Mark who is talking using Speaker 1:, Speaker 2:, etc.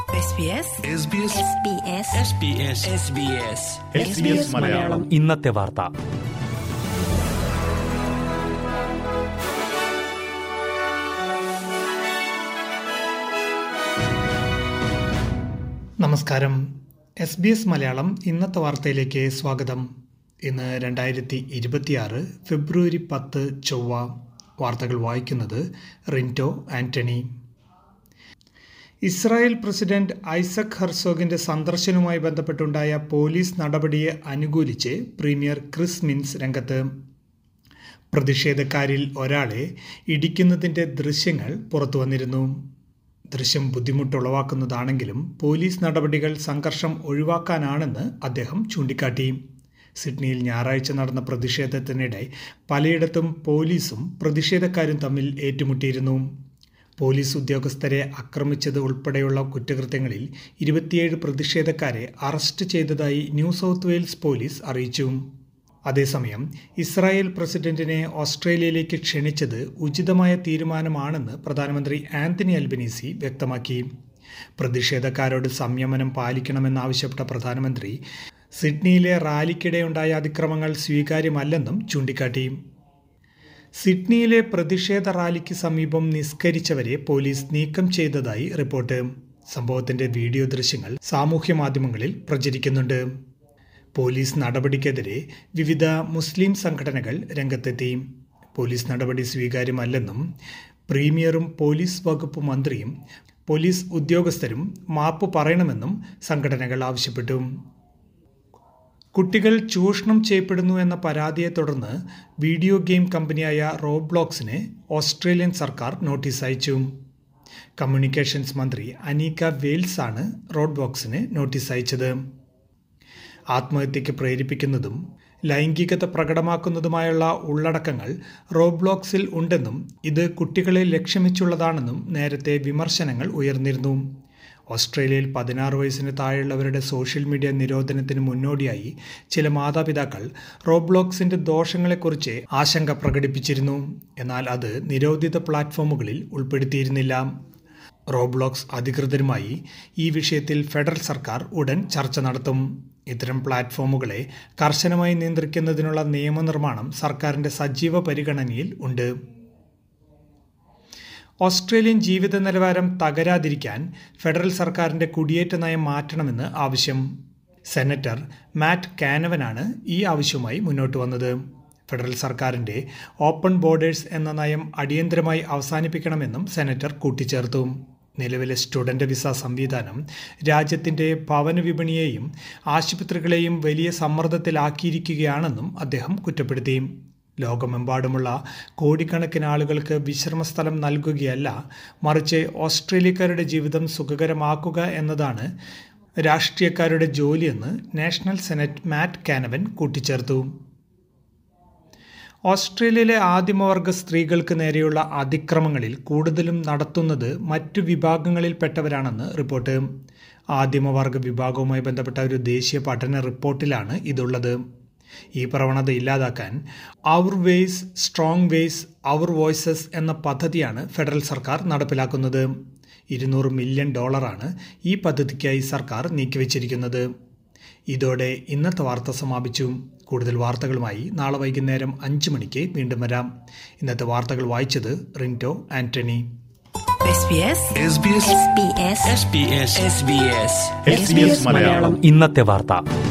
Speaker 1: മലയാളം
Speaker 2: ഇന്നത്തെ വാർത്ത
Speaker 3: നമസ്കാരം എസ് ബി എസ് മലയാളം ഇന്നത്തെ വാർത്തയിലേക്ക് സ്വാഗതം ഇന്ന് രണ്ടായിരത്തി ഇരുപത്തിയാറ് ഫെബ്രുവരി പത്ത് ചൊവ്വ വാർത്തകൾ വായിക്കുന്നത് Rinto Antony Israel president Isaac ഹെർസോഗിന്റെ സന്ദർശനവുമായി ബന്ധപ്പെട്ടുണ്ടായ പോലീസ് നടപടിയെ അനുകൂലിച്ച് പ്രീമിയർ ക്രിസ് മിൻസ് രംഗത്ത് പ്രതിഷേധക്കാരിൽ ഒരാളെ ഇടിക്കുന്നതിൻ്റെ ദൃശ്യങ്ങൾ പുറത്തു വന്നിരുന്നു ദൃശ്യം ബുദ്ധിമുട്ടുളവാക്കുന്നതാണെങ്കിലും പോലീസ് നടപടികൾ സംഘർഷം ഒഴിവാക്കാനാണെന്ന് അദ്ദേഹം ചൂണ്ടിക്കാട്ടി സിഡ്നിയിൽ ഞായറാഴ്ച നടന്ന പ്രതിഷേധത്തിനിടെ പലയിടത്തും പോലീസും പ്രതിഷേധക്കാരും തമ്മിൽ ഏറ്റുമുട്ടിയിരുന്നു പോലീസ് ഉദ്യോഗസ്ഥരെ ആക്രമിച്ചത് ഉൾപ്പെടെയുള്ള കുറ്റകൃത്യങ്ങളിൽ ഇരുപത്തിയേഴ് പ്രതിഷേധക്കാരെ അറസ്റ്റ് ചെയ്തതായി ന്യൂ സൗത്ത് വെയിൽസ് പോലീസ് അറിയിച്ചു അതേസമയം ഇസ്രായേൽ പ്രസിഡന്റിനെ ഓസ്ട്രേലിയയിലേക്ക് ക്ഷണിച്ചത് ഉചിതമായ തീരുമാനമാണെന്ന് പ്രധാനമന്ത്രി ആന്റണി അൽബനീസി വ്യക്തമാക്കി പ്രതിഷേധക്കാരോട് സംയമനം പാലിക്കണമെന്നാവശ്യപ്പെട്ട പ്രധാനമന്ത്രി സിഡ്നിയിലെ റാലിക്കിടെയുണ്ടായ അതിക്രമങ്ങൾ സ്വീകാര്യമല്ലെന്നും ചൂണ്ടിക്കാട്ടി സിഡ്നിയിലെ പ്രതിഷേധ റാലിക്ക് സമീപം നിസ്കരിച്ചവരെ പോലീസ് നീക്കം ചെയ്തതായി റിപ്പോർട്ട് സംഭവത്തിന്റെ വീഡിയോ ദൃശ്യങ്ങൾ സാമൂഹ്യ മാധ്യമങ്ങളിൽ പ്രചരിക്കുന്നുണ്ട് പോലീസ് നടപടിക്കെതിരെ വിവിധ മുസ്ലിം സംഘടനകൾ രംഗത്തെത്തി പോലീസ് നടപടി സ്വീകാര്യമല്ലെന്നും പ്രീമിയറും പോലീസ് വകുപ്പ് മന്ത്രിയും പോലീസ് ഉദ്യോഗസ്ഥരും മാപ്പ് പറയണമെന്നും സംഘടനകൾ ആവശ്യപ്പെട്ടു കുട്ടികൾ ചൂഷണം ചെയ്യപ്പെടുന്നു എന്ന പരാതിയെ തുടർന്ന് വീഡിയോ ഗെയിം കമ്പനിയായ റോബ്ലോക്സിന് ഓസ്ട്രേലിയൻ സർക്കാർ നോട്ടീസ് അയച്ചു കമ്മ്യൂണിക്കേഷൻസ് മന്ത്രി അനീക വെയിൽസ് ആണ് റോഡ്ബോക്സിന് നോട്ടീസ് അയച്ചത് ആത്മഹത്യയ്ക്ക് പ്രേരിപ്പിക്കുന്നതും ലൈംഗികത പ്രകടമാക്കുന്നതുമായുള്ള ഉള്ളടക്കങ്ങൾ റോബ്ലോക്സിൽ ഉണ്ടെന്നും ഇത് കുട്ടികളെ ലക്ഷ്യമിച്ചുള്ളതാണെന്നും നേരത്തെ വിമർശനങ്ങൾ ഉയർന്നിരുന്നു ഓസ്ട്രേലിയയിൽ പതിനാറ് വയസ്സിന് താഴെയുള്ളവരുടെ സോഷ്യൽ മീഡിയ നിരോധനത്തിന് മുന്നോടിയായി ചില മാതാപിതാക്കൾ റോബ്ലോക്സിന്റെ ദോഷങ്ങളെക്കുറിച്ച് ആശങ്ക പ്രകടിപ്പിച്ചിരുന്നു എന്നാൽ അത് നിരോധിത പ്ലാറ്റ്ഫോമുകളിൽ ഉൾപ്പെടുത്തിയിരുന്നില്ല റോബ്ലോക്സ് അധികൃതരുമായി ഈ വിഷയത്തിൽ ഫെഡറൽ സർക്കാർ ഉടൻ ചർച്ച നടത്തും ഇത്തരം പ്ലാറ്റ്ഫോമുകളെ കർശനമായി നിയന്ത്രിക്കുന്നതിനുള്ള നിയമനിർമ്മാണം സർക്കാരിന്റെ സജീവ പരിഗണനയിൽ ഉണ്ട് ഓസ്ട്രേലിയൻ ജീവിത നിലവാരം തകരാതിരിക്കാൻ ഫെഡറൽ സർക്കാരിന്റെ കുടിയേറ്റ നയം മാറ്റണമെന്ന് ആവശ്യം സെനറ്റർ മാറ്റ് കാനവനാണ് ഈ ആവശ്യവുമായി മുന്നോട്ട് വന്നത് ഫെഡറൽ സർക്കാരിന്റെ ഓപ്പൺ ബോർഡേഴ്സ് എന്ന നയം അടിയന്തരമായി അവസാനിപ്പിക്കണമെന്നും സെനറ്റർ കൂട്ടിച്ചേർത്തു നിലവിലെ സ്റ്റുഡൻ്റ് വിസ സംവിധാനം രാജ്യത്തിൻ്റെ ഭവന വിപണിയെയും ആശുപത്രികളെയും വലിയ സമ്മർദ്ദത്തിലാക്കിയിരിക്കുകയാണെന്നും അദ്ദേഹം കുറ്റപ്പെടുത്തി ലോകമെമ്പാടുമുള്ള കോടിക്കണക്കിന് ആളുകൾക്ക് വിശ്രമസ്ഥലം നൽകുകയല്ല മറിച്ച് ഓസ്ട്രേലിയക്കാരുടെ ജീവിതം സുഖകരമാക്കുക എന്നതാണ് രാഷ്ട്രീയക്കാരുടെ ജോലിയെന്ന് നാഷണൽ സെനറ്റ് മാറ്റ് കാനവൻ കൂട്ടിച്ചേർത്തു ഓസ്ട്രേലിയയിലെ ആദിമവർഗ സ്ത്രീകൾക്ക് നേരെയുള്ള അതിക്രമങ്ങളിൽ കൂടുതലും നടത്തുന്നത് മറ്റു വിഭാഗങ്ങളിൽപ്പെട്ടവരാണെന്ന് റിപ്പോർട്ട് ആദിമവർഗ വിഭാഗവുമായി ബന്ധപ്പെട്ട ഒരു ദേശീയ പഠന റിപ്പോർട്ടിലാണ് ഇതുള്ളത് ഈ പ്രവണത ഇല്ലാതാക്കാൻ our ways strong ways our voices എന്ന പദ്ധതിയാണ് ഫെഡറൽ സർക്കാർ നടപ്പിലാക്കുന്നത് ഇരുന്നൂറ് മില്യൺ ഡോളറാണ് ഈ പദ്ധതിക്കായി സർക്കാർ നീക്കിവച്ചിരിക്കുന്നത് ഇതോടെ ഇന്നത്തെ വാർത്ത സമാപിച്ചു കൂടുതൽ വാർത്തകളുമായി നാളെ വൈകുന്നേരം അഞ്ച് മണിക്ക് വീണ്ടും വരാം ഇന്നത്തെ വാർത്തകൾ വായിച്ചത് റിൻറ്റോ ആന്റണി
Speaker 1: മലയാളം
Speaker 2: ഇന്നത്തെ വാർത്ത